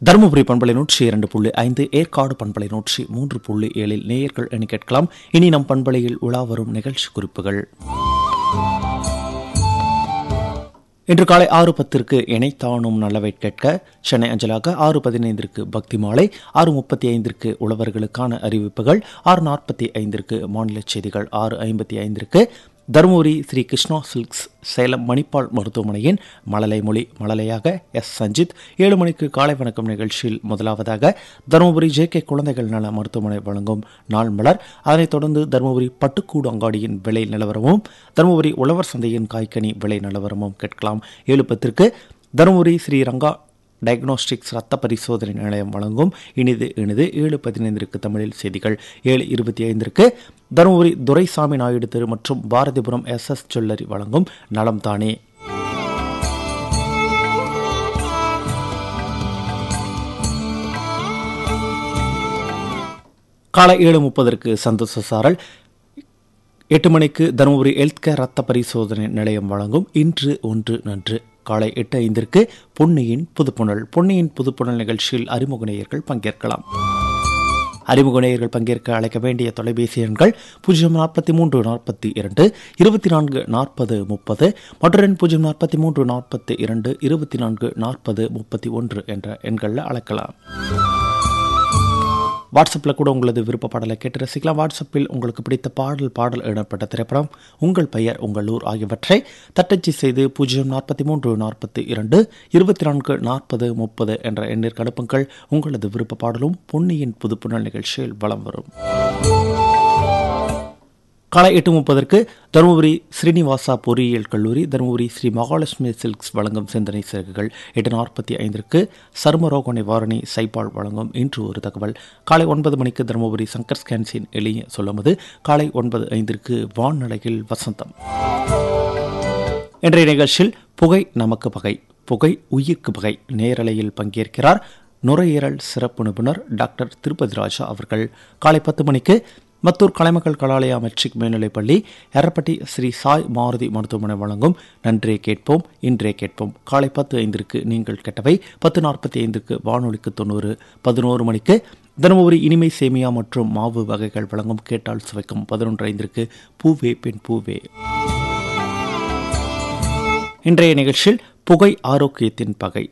தருமபுரி பண்பலை நூற்றி இரண்டு புள்ளி ஐந்து ஏற்காடு பண்பலை நூற்றி மூன்று புள்ளி ஏழில் நேயர்கள் என கேட்கலாம் இனி நம் பண்பலையில் உலா வரும் நிகழ்ச்சி குறிப்புகள் இன்று காலை ஆறு பத்திற்கு இணைத்தானும் நல்லவை கேட்க சென்னை அஞ்சலாக ஆறு பதினைந்திற்கு பக்தி மாலை ஆறு முப்பத்தி ஐந்திற்கு உழவர்களுக்கான அறிவிப்புகள் ஆறு நாற்பத்தி ஐந்திற்கு மாநில செய்திகள் ஆறு ஐம்பத்தி ஐந்திற்கு தருமபுரி ஸ்ரீ கிருஷ்ணா சில்க்ஸ் சேலம் மணிப்பால் மருத்துவமனையின் மழலை மொழி மழலையாக எஸ் சஞ்சித் ஏழு மணிக்கு காலை வணக்கம் நிகழ்ச்சியில் முதலாவதாக தருமபுரி ஜே கே குழந்தைகள் நல மருத்துவமனை வழங்கும் நாள் மலர் அதனைத் தொடர்ந்து தருமபுரி பட்டுக்கூடு அங்காடியின் விலை நிலவரமும் தருமபுரி உழவர் சந்தையின் காய்கனி விலை நிலவரமும் கேட்கலாம் ஏழு பத்திற்கு தருமபுரி ஸ்ரீ ரங்கா டயக்னோஸ்டிக்ஸ் ரத்த பரிசோதனை நிலையம் வழங்கும் இனிது இனிது ஏழு பதினைந்திற்கு தமிழில் செய்திகள் ஏழு இருபத்தி ஐந்திற்கு தருமபுரி துரைசாமி நாயுடு தெரு மற்றும் பாரதிபுரம் எஸ் எஸ் ஜுவல்லரி வழங்கும் நலம் தானே காலை ஏழு முப்பதற்கு சந்தோஷ சாரல் எட்டு மணிக்கு தருமபுரி ஹெல்த் கேர் ரத்த பரிசோதனை நிலையம் வழங்கும் இன்று ஒன்று நன்று காலை எட்டு ஐந்திற்கு பொன்னியின் புதுப்புணல் பொன்னியின் புதுப்புணல் நிகழ்ச்சியில் அறிமுக நேயர்கள் பங்கேற்கலாம் அறிமுக நேயர்கள் பங்கேற்க அழைக்க வேண்டிய தொலைபேசி எண்கள் பூஜ்ஜியம் நாற்பத்தி மூன்று நாற்பத்தி இரண்டு இருபத்தி நான்கு நாற்பது முப்பது மற்றொரு எண் பூஜ்ஜியம் நாற்பத்தி மூன்று நாற்பத்தி இரண்டு இருபத்தி நான்கு நாற்பது முப்பத்தி ஒன்று என்ற எண்களில் அழைக்கலாம் வாட்ஸ்அப்பில் கூட உங்களது விருப்ப பாடலை கேட்டு ரசிக்கலாம் வாட்ஸ்அப்பில் உங்களுக்கு பிடித்த பாடல் பாடல் இடப்பட்ட திரைப்படம் உங்கள் பெயர் உங்கள் ஊர் ஆகியவற்றை தட்டச்சு செய்து பூஜ்ஜியம் நாற்பத்தி மூன்று நாற்பத்தி இரண்டு இருபத்தி நான்கு நாற்பது முப்பது என்ற எண்ணிற்கு அனுப்புங்கள் உங்களது விருப்ப பாடலும் பொன்னியின் புதுப்புணல் நிகழ்ச்சியில் வலம் வரும் காலை எட்டு முப்பதற்கு தருமபுரி ஸ்ரீனிவாசா பொறியியல் கல்லூரி தருமபுரி ஸ்ரீ மகாலட்சுமி சில்க்ஸ் வழங்கும் சிந்தனை சிறகுகள் எட்டு நாற்பத்தி ஐந்திற்கு சர்மரோக நிவாரணி சைபால் வழங்கும் இன்று ஒரு தகவல் காலை ஒன்பது மணிக்கு தருமபுரி சங்கர் ஸ்கேன்சின் எளிய சொல்லுவது காலை ஒன்பது ஐந்திற்கு வான்நிலையில் வசந்தம் இன்றைய நிகழ்ச்சியில் புகை நமக்கு பகை புகை உயிர்க்கு பகை நேரலையில் பங்கேற்கிறார் நுரையீரல் சிறப்பு நிபுணர் டாக்டர் திருப்பதி ராஜா அவர்கள் காலை பத்து மணிக்கு மத்தூர் கலைமக்கள் கலாலயா மெட்ரிக் மேல்நிலைப்பள்ளி எரப்பட்டி ஸ்ரீ சாய் மாருதி மருத்துவமனை வழங்கும் நன்றே கேட்போம் இன்றே கேட்போம் காலை பத்து ஐந்திற்கு நீங்கள் கேட்டவை பத்து நாற்பத்தி ஐந்திற்கு வானொலிக்கு தொண்ணூறு பதினோரு மணிக்கு தருமபுரி இனிமை சேமியா மற்றும் மாவு வகைகள் வழங்கும் கேட்டால் சுவைக்கும் பதினொன்று ஐந்திற்கு பூவே பெண் பூவே இன்றைய நிகழ்ச்சியில் புகை ஆரோக்கியத்தின் பகை